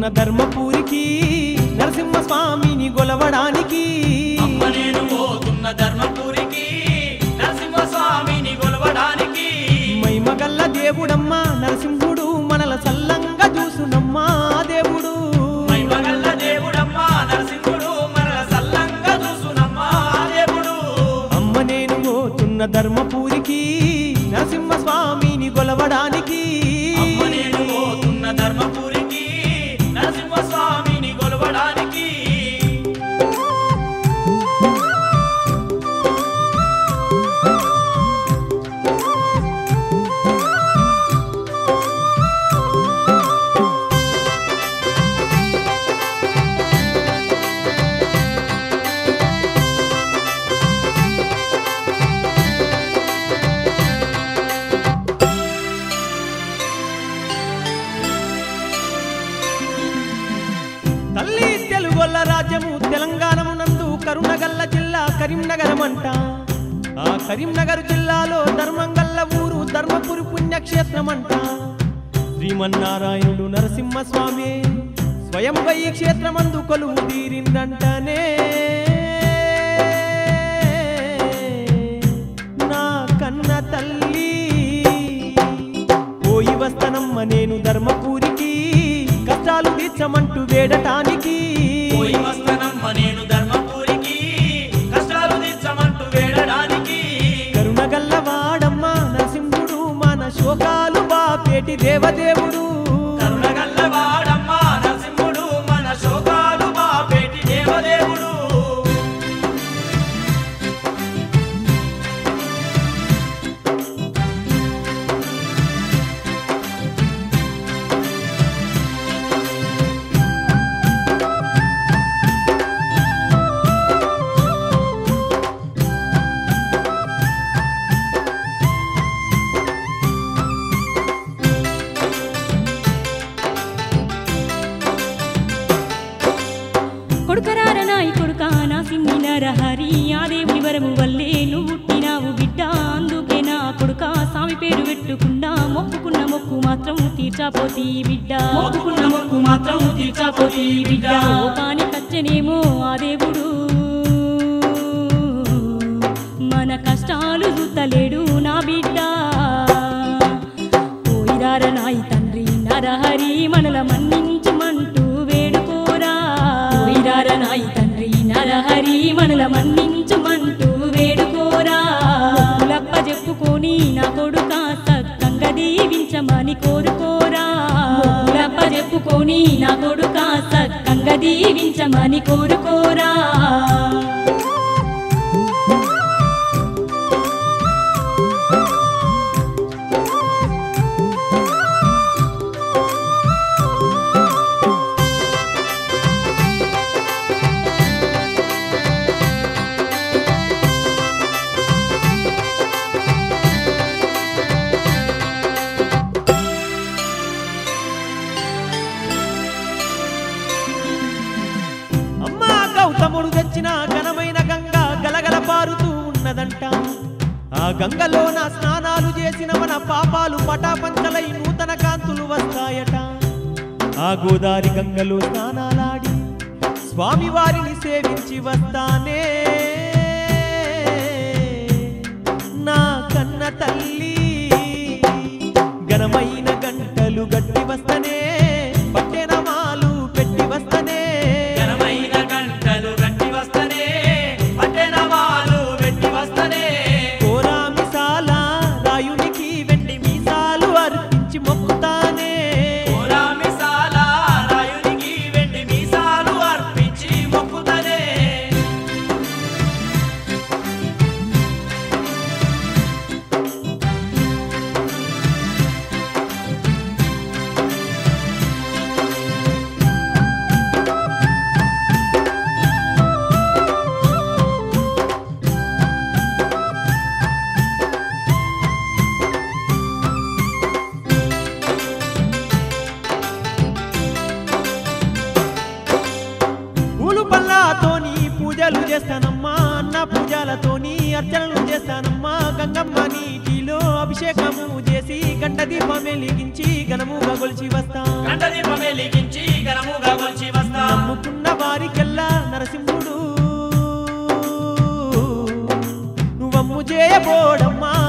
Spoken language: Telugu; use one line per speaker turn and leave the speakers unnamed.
పోతున్న ధర్మపూరికి నరసింహ స్వామిని గొలవడానికి
అమ్మ నేను పోతున్న ధర్మపురికి నరసింహస్వామిని కొలవడానికి
మైమగల్ల దేవుడమ్మా నరసింహుడు మనల సల్లంగా చూసునమ్మా దేవుడు
మైమగల్ల దేవుడమ్మా నరసింహుడు మనల సల్లంగా చూసునమ్మా దేవుడు
అమ్మ నేను పోతున్న ధర్మపూరికి నరసింహ స్వామిని గొలవడానికి
అమ్మ నేను పోతున్న ధర్మపురికి నరసింహస్వామిని కొలవడానికి
తల్లి తెలుగొల్ల రాజ్యము తెలంగాణమునందు కరుణగల్ల జిల్లా కరీంనగరమంట ఆ కరీంనగర్ జిల్లాలో ధర్మంగల్ల ఊరు ధర్మపురి పుణ్యక్షేత్రమంట శ్రీమన్నారాయణుడు నరసింహస్వామి స్వయంగా ఈ క్షేత్రమందు కొలువు తీరిందంటనే నా కన్న తల్లి పోయి వస్తనమ్మ నేను ధర్మపూరికి కష్టాలు తీర్చమంటూ వేడటానికి
పోయి వస్తానమ్మ నేను ధర్మపురికి కష్టాలు తీర్చమంటూ వేడడానికి
కరుణగల్ల వాడమ్మ నరసింహుడు మన శోకాలు బాపేటి దేవదేవుడు
కరుణగల్ల వాడమ్మా నరసింహుడు మన శోకాలు బాపేటి దేవదేవుడు
కొడుకరార నాయి కొడుక నా సిన్ని నరహరి ఆ దేవుని వరము వల్లే నువ్వు పుట్టినావు బిడ్డ అందుకే నా కొడుక స్వామి పేరు పెట్టుకున్నా మొక్కుకున్న మొక్కు మాత్రం తీర్చాపోతీ బిడ్డ
మొక్కుకున్న మొక్కు మాత్రం తీర్చపోతి బిడ్డ
లోకాని కచ్చనేమో ఆ దేవుడు మన కష్టాలు చూతలేడు నా బిడ్డ పోయిరార నాయి తండ్రి నరహరి మనల మన్నించమంటూ వేడుకోరా పోయిరార నాయి తండ్రి నరహరి మనల మన్నించమంటూ వేడుకోరా లప్ప చెప్పుకొని నా కొడుక సక్కంగా దీవించమని కోరుకోరా లప్ప చెప్పుకొని నా కొడుక సక్కంగా దీవించమని కోరుకోరా
అమ్మా గౌతముడు తెచ్చిన ఘనమైన గంగ గలగల పారుతూ ఉన్నదంట ఆ గంగలో నా స్నానాలు చేసిన మన పాపాలు పటాపంచలై నూతన కాంతులు వస్తాయట ఆ గోదారి గంగలో స్నానాలాడి స్వామివారిని సేవించి వస్తానే నా కన్న తల్లి ఘనమైన గంటలు గట్టి వస్తనే పట్టెనమాలు పెట్టి వస్తనే
ఘనమైన గంటలు గట్టి వస్తనే పట్టెనవాలు వెట్టి వస్తనే
కోరా మిసాల రాయునికి వెండి మీసాలు అర్పించి మొక్కుతానే
కోరా మిసాల రాయునికి వెండి మీసాలు అర్పించి మొక్కుతనే
పూలు పళ్ళతోని పూజలు చేస్తానమ్మా అన్న పూజలతోని అర్చనలు చేస్తానమ్మా గంగమ్మ నీటిలో అభిషేకము చేసి గంట దీపం వెలిగించి ఘనముగా గొలిచి వస్తా
గంట దీపం వెలిగించి ఘనముగా కొలిచి వస్తా
నమ్ముకున్న వారికెల్లా నరసింహుడు నువ్వమ్ము చేయబోడమ్మా